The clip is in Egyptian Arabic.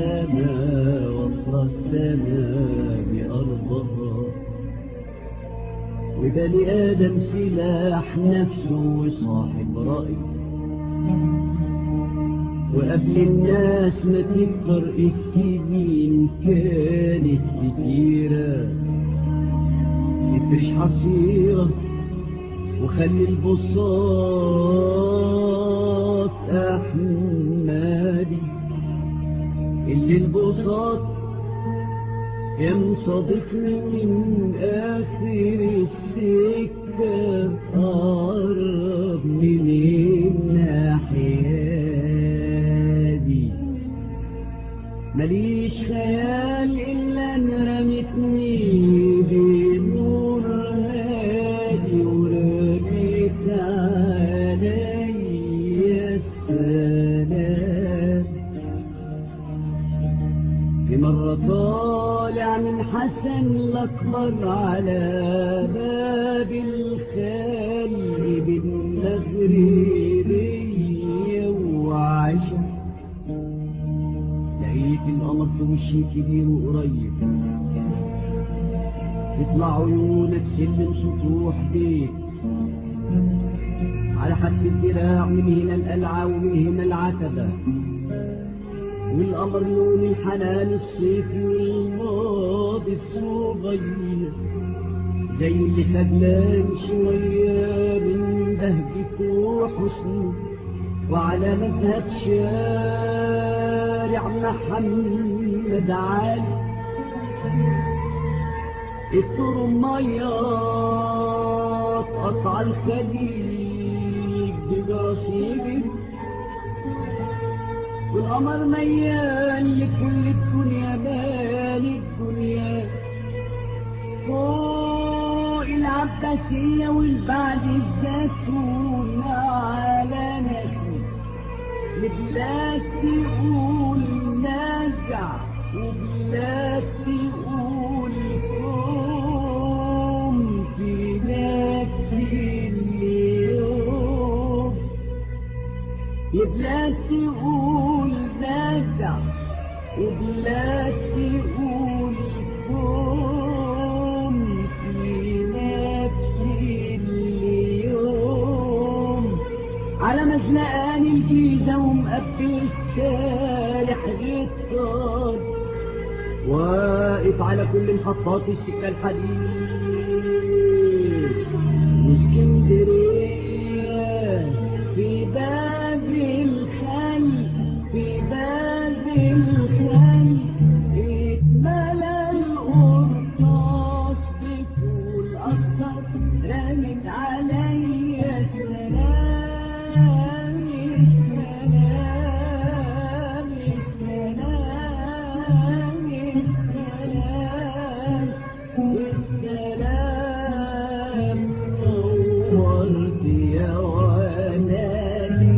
السما وصل السما بأرضها وبني آدم سلاح نفسه وصاحب رأي وقبل الناس ما تكبر السنين كانت كتيرة افرش حصيرة وخلي البساط أحمدي اللي البساط كم صادفني من آخر السكة قرب من الناحية دي ماليش خيال إلا أن رمتني بنور هادي ورميت عليا السلام في مرة طالع من حسن الأكبر على باب الخال بالمغربية وعشا لقيت القمر في وشي كبير وقريب تطلع عيونك سلم سطوح بيت على حد الدراع من هنا القلعة ومن هنا العتبة والقمر لون الحنان الصيفي والماضي الصغير زي اللي خدلان شوية من بهجته وحسنه وعلى مذهب شارع محمد علي الطرميات قطع الخليج بجراثيمه والقمر ميال لكل الدنيا مال الدنيا فوق العباسية والبعد الزيتون على نسل لبلاد تقول نرجع وبلاد تقول قوم في نفس اليوم بلاد تقول نرجع وبلاد تقول قوم في نفس اليوم على مزنقان الجيزة ومقبل السالح غطار واقف على كل محطات السكة الحديد واسكندرية في باب الخل في باب الخل اتملى القرطاس بفول أصفر رمت عليا السلام السلام السلام السلام السلام نورت يا ولدي